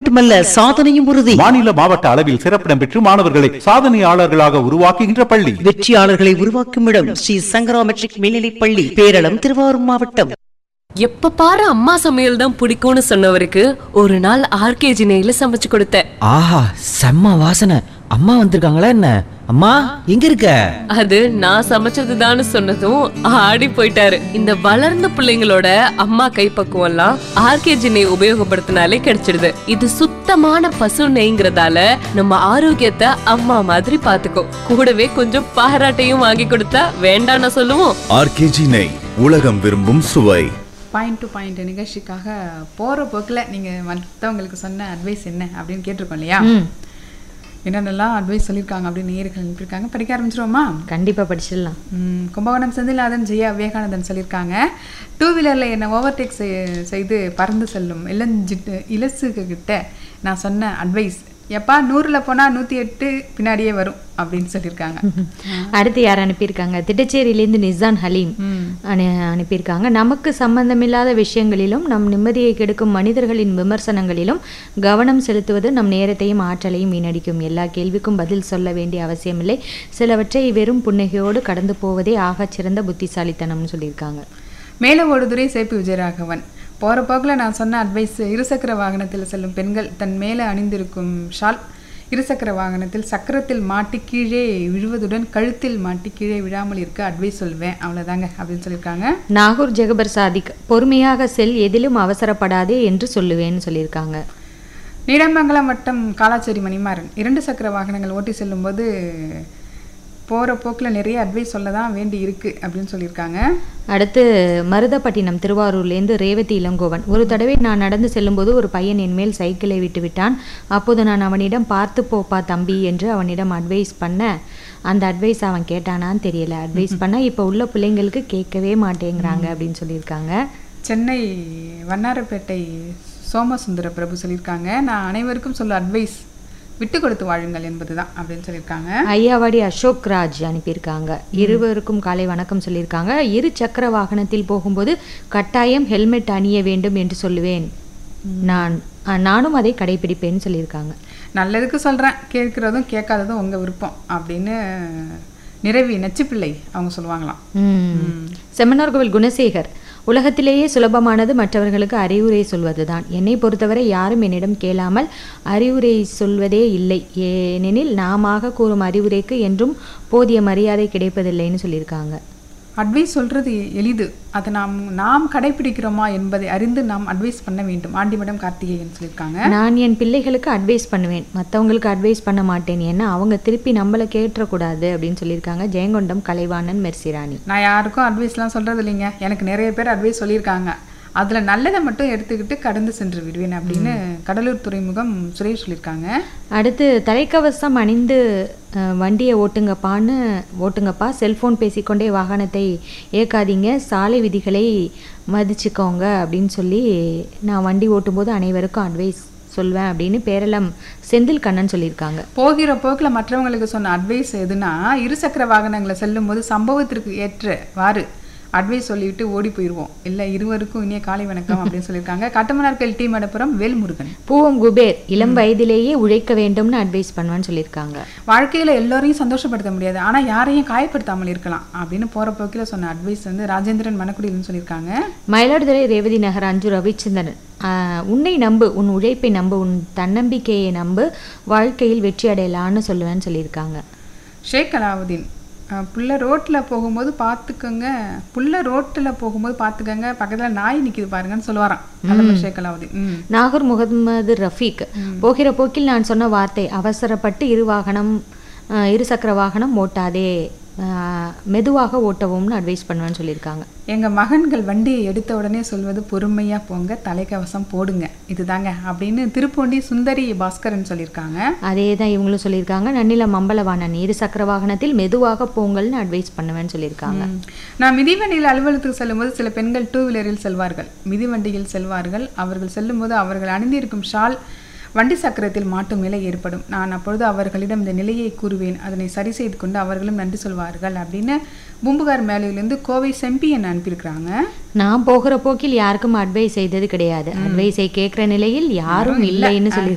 மட்டுமல்ல சாதனையும் உறுதி மாநில மாவட்ட அளவில் சிறப்பிடம் பெற்று மாணவர்களை சாதனையாளர்களாக உருவாக்குகின்ற பள்ளி வெற்றியாளர்களை உருவாக்கும் இடம் ஸ்ரீ சங்கரா மெட்ரிக் மேல்நிலைப் பள்ளி பேரளம் திருவாரூர் மாவட்டம் எப்ப பாரு அம்மா சமையல் தான் பிடிக்கும்னு சொன்னவருக்கு ஒரு நாள் ஆர்கேஜி நெய்ல சமைச்சு கொடுத்தேன் ஆஹா செம்ம வாசனை அம்மா வந்திருக்காங்களா என்ன அம்மா எங்க இருக்க அது நான் சமைச்சதுதான்னு சொன்னதும் ஆடி போயிட்டாரு இந்த வளர்ந்த பிள்ளைங்களோட அம்மா கைப்பக்குவம் எல்லாம் ஆர்கேஜி நெய் உபயோகப்படுத்தினாலே கிடைச்சிடுது இது சுத்தமான பசு நெய்ங்கிறதால நம்ம ஆரோக்கியத்தை அம்மா மாதிரி பாத்துக்கோ கூடவே கொஞ்சம் பாராட்டையும் வாங்கி கொடுத்தா வேண்டாம்னு சொல்லுவோம் ஆர்கேஜி நெய் உலகம் விரும்பும் சுவை பாயிண்ட் டு பாயிண்ட் நிகழ்ச்சிக்காக போகிற போக்கில் நீங்கள் மற்றவங்களுக்கு சொன்ன அட்வைஸ் என்ன அப்படின்னு கேட்டிருக்கோம் இல்லையா என்னென்னலாம் அட்வைஸ் சொல்லியிருக்காங்க அப்படின்னு நேர்கள் அனுப்பியிருக்காங்க படிக்க ஆரம்பிச்சிருவோமா கண்டிப்பா படிச்சிடலாம் ம், கும்பகோணம் செந்தில்நாதன் ஜெயா விவேகானந்தன் சொல்லியிருக்காங்க டூ வீலரில் என்னை ஓவர்டேக் செய்து பறந்து செல்லும் இளஞ்சிட்டு இலசுக கிட்ட நான் சொன்ன அட்வைஸ் எப்பா நூறில் போனால் நூற்றி எட்டு பின்னாடியே வரும் அப்படின்னு சொல்லியிருக்காங்க அடுத்து யார் அனுப்பியிருக்காங்க திட்டச்சேரியிலேருந்து நிசான் ஹலீம் அனு அனுப்பியிருக்காங்க நமக்கு சம்பந்தமில்லாத விஷயங்களிலும் நம் நிம்மதியை கெடுக்கும் மனிதர்களின் விமர்சனங்களிலும் கவனம் செலுத்துவது நம் நேரத்தையும் ஆற்றலையும் வீணடிக்கும் எல்லா கேள்விக்கும் பதில் சொல்ல வேண்டிய அவசியமில்லை சிலவற்றை வெறும் புன்னகையோடு கடந்து போவதே ஆகச் சிறந்த புத்திசாலித்தனம்னு சொல்லியிருக்காங்க மேலே ஓடுதுறை சேப்பி விஜயராகவன் போகிற போக்கில் நான் சொன்ன அட்வைஸ் இருசக்கர வாகனத்தில் செல்லும் பெண்கள் தன் மேலே அணிந்திருக்கும் ஷால் இருசக்கர வாகனத்தில் சக்கரத்தில் மாட்டி கீழே விழுவதுடன் கழுத்தில் மாட்டி கீழே விழாமல் இருக்க அட்வைஸ் சொல்வேன் அவ்வளோதாங்க அப்படின்னு சொல்லியிருக்காங்க நாகூர் ஜெகபர் சாதிக் பொறுமையாக செல் எதிலும் அவசரப்படாதே என்று சொல்லுவேன்னு சொல்லியிருக்காங்க நீடமங்கலம் வட்டம் காலாச்சேரி மணிமாறன் இரண்டு சக்கர வாகனங்கள் ஓட்டி செல்லும்போது போகிற போக்கில் நிறைய அட்வைஸ் சொல்ல தான் வேண்டி இருக்கு அப்படின்னு சொல்லியிருக்காங்க அடுத்து மருதப்பட்டினம் திருவாரூர்லேருந்து ரேவதி இளங்கோவன் ஒரு தடவை நான் நடந்து செல்லும்போது ஒரு பையன் என் மேல் சைக்கிளை விட்டு விட்டான் அப்போது நான் அவனிடம் பார்த்து போப்பா தம்பி என்று அவனிடம் அட்வைஸ் பண்ண அந்த அட்வைஸ் அவன் கேட்டானான்னு தெரியல அட்வைஸ் பண்ண இப்போ உள்ள பிள்ளைங்களுக்கு கேட்கவே மாட்டேங்கிறாங்க அப்படின்னு சொல்லியிருக்காங்க சென்னை வண்ணாரப்பேட்டை சோமசுந்தர பிரபு சொல்லியிருக்காங்க நான் அனைவருக்கும் சொல்ல அட்வைஸ் விட்டு கொடுத்து வாழுங்கள் என்பதுதான் அப்படின்னு சொல்லியிருக்காங்க ஐயாவாடி அசோக் ராஜ் அனுப்பியிருக்காங்க இருவருக்கும் காலை வணக்கம் சொல்லியிருக்காங்க இரு சக்கர வாகனத்தில் போகும்போது கட்டாயம் ஹெல்மெட் அணிய வேண்டும் என்று சொல்லுவேன் நான் அஹ், நானும் அதை கடைபிடிப்பேன்னு சொல்லியிருக்காங்க நல்லதுக்கு சொல்கிறேன் கேட்குறதும் கேட்காததும் உங்கள் விருப்பம் அப்படின்னு நிறைவி நச்சுப்பிள்ளை அவங்க சொல்லுவாங்களாம் ம். செம்மனார்கோவில் குணசேகர் உலகத்திலேயே சுலபமானது மற்றவர்களுக்கு அறிவுரை சொல்வதுதான் என்னை பொறுத்தவரை யாரும் என்னிடம் கேளாமல் அறிவுரை சொல்வதே இல்லை ஏனெனில் நாமாக கூறும் அறிவுரைக்கு என்றும் போதிய மரியாதை கிடைப்பதில்லைன்னு சொல்லியிருக்காங்க அட்வைஸ் சொல்கிறது எளிது அதை நாம் நாம் கடைபிடிக்கிறோமா என்பதை அறிந்து நாம் அட்வைஸ் பண்ண வேண்டும் ஆண்டிமடம் கார்த்திகேயன் சொல்லியிருக்காங்க நான் என் பிள்ளைகளுக்கு அட்வைஸ் பண்ணுவேன் மற்றவங்களுக்கு அட்வைஸ் பண்ண மாட்டேன் ஏன்னா அவங்க திருப்பி நம்மளை கேட்டக்கூடாது அப்படின்னு சொல்லியிருக்காங்க ஜெயங்கொண்டம் கலைவாணன் மெர்சிராணி நான் யாருக்கும் அட்வைஸ்லாம் சொல்கிறது இல்லைங்க எனக்கு நிறைய பேர் அட்வைஸ் சொல்லியிருக்காங்க அதில் நல்லதை மட்டும் எடுத்துக்கிட்டு கடந்து சென்று விடுவேன் அப்படின்னு கடலூர் துறைமுகம் சுரேஷ் சொல்லியிருக்காங்க அடுத்து தலைக்கவசம் அணிந்து அஹ், வண்டியை ஓட்டுங்கப்பான்னு ஓட்டுங்கப்பா செல்போன் பேசிக்கொண்டே வாகனத்தை இயக்காதீங்க சாலை விதிகளை மதிச்சுக்கோங்க அப்படின்னு சொல்லி நான் வண்டி ஓட்டும்போது அனைவருக்கும் அட்வைஸ் சொல்வேன் அப்படின்னு பேரளம் செந்தில் கண்ணன் சொல்லியிருக்காங்க போகிற போக்கில் மற்றவங்களுக்கு சொன்ன அட்வைஸ் எதுனா இருசக்கர வாகனங்களை செல்லும்போது சம்பவத்திற்கு ஏற்றவாறு அட்வைஸ் சொல்லிவிட்டு ஓடி போயிடுவோம் இல்லை இருவருக்கும் இனிய காலை வணக்கம் அப்படின்னு சொல்லியிருக்காங்க கட்டமனார்கல் டி மடப்புறம் வேல்முருகன் பூவம் குபேர் இளம் வயதிலேயே உழைக்க வேண்டும்னு அட்வைஸ் பண்ணுவேன்னு சொல்லியிருக்காங்க வாழ்க்கையில் எல்லோரையும் சந்தோஷப்படுத்த முடியாது ஆனால் யாரையும் காயப்படுத்தாமல் இருக்கலாம் அப்படின்னு போகிற போக்கில் சொன்ன அட்வைஸ் வந்து ராஜேந்திரன் மணக்குடியில்னு சொல்லியிருக்காங்க மயிலாடுதுறை ரேவதி நகர் அஞ்சு ரவிச்சந்திரன் ஆஹ், உன்னை நம்பு உன் உழைப்பை நம்பு உன் தன்னம்பிக்கையை நம்பு வாழ்க்கையில் வெற்றி அடையலான்னு சொல்லுவேன்னு சொல்லியிருக்காங்க ஷேக் அலாவுதீன் அஹ், புள்ள ரோட்டில் போகும்போது பார்த்துக்கோங்க புள்ள ரோட்டில் போகும்போது பார்த்துக்கோங்க பக்கத்தில் நாய் நிற்கிது பாருங்கன்னு சொல்லுவாராம் அந்த ஷேக் அலாவுதீன் ம் நாகூர் முகமது ரஃபீக் போகிற போக்கில் நான் சொன்ன வார்த்தை அவசரப்பட்டு இரு வாகனம் ஆஹ், இரு சக்கர வாகனம் ஓட்டாதே ஆஹ், மெதுவாக ஓட்டவும்னு அட்வைஸ் பண்ணுவேன்னு சொல்லியிருக்காங்க எங்கள் மகன்கள் வண்டியை எடுத்த உடனே சொல்வது பொறுமையாக போங்க தலைக்கவசம் போடுங்க இதுதாங்க அப்படின்னு திருப்போண்டி சுந்தரி பாஸ்கரன் சொல்லியிருக்காங்க அதே தான் இவங்களும் சொல்லியிருக்காங்க நன்னிலம் அம்பலவாணன் இரு சக்கர வாகனத்தில் மெதுவாக போங்கள்னு அட்வைஸ் பண்ணுவேன்னு சொல்லியிருக்காங்க ம். நான் மிதிவண்டியில் அலுவலகத்துக்கு செல்லும்போது சில பெண்கள் டூ வீலரில் செல்வார்கள் மிதிவண்டியில் செல்வார்கள் அவர்கள் செல்லும்போது அவர்கள் அணிந்திருக்கும் ஷால் வண்டி சக்கரத்தில் மாட்டும் நிலை ஏற்படும் நான் அப்பொழுது அவர்களிடம் இந்த நிலையை கூறுவேன் அதனை சரி செய்து கொண்டு அவர்களும் நன்றி சொல்வார்கள் அப்படின்னு பூம்புகார் மேலையிலேருந்து கோவை செம்பியன் அனுப்பியிருக்கிறாங்க நான் போகிற போக்கில் யாருக்கும் அட்வைஸ் செய்தது கிடையாது அட்வைஸை கேட்குற நிலையில் யாரும் இல்லைன்னு சொல்லி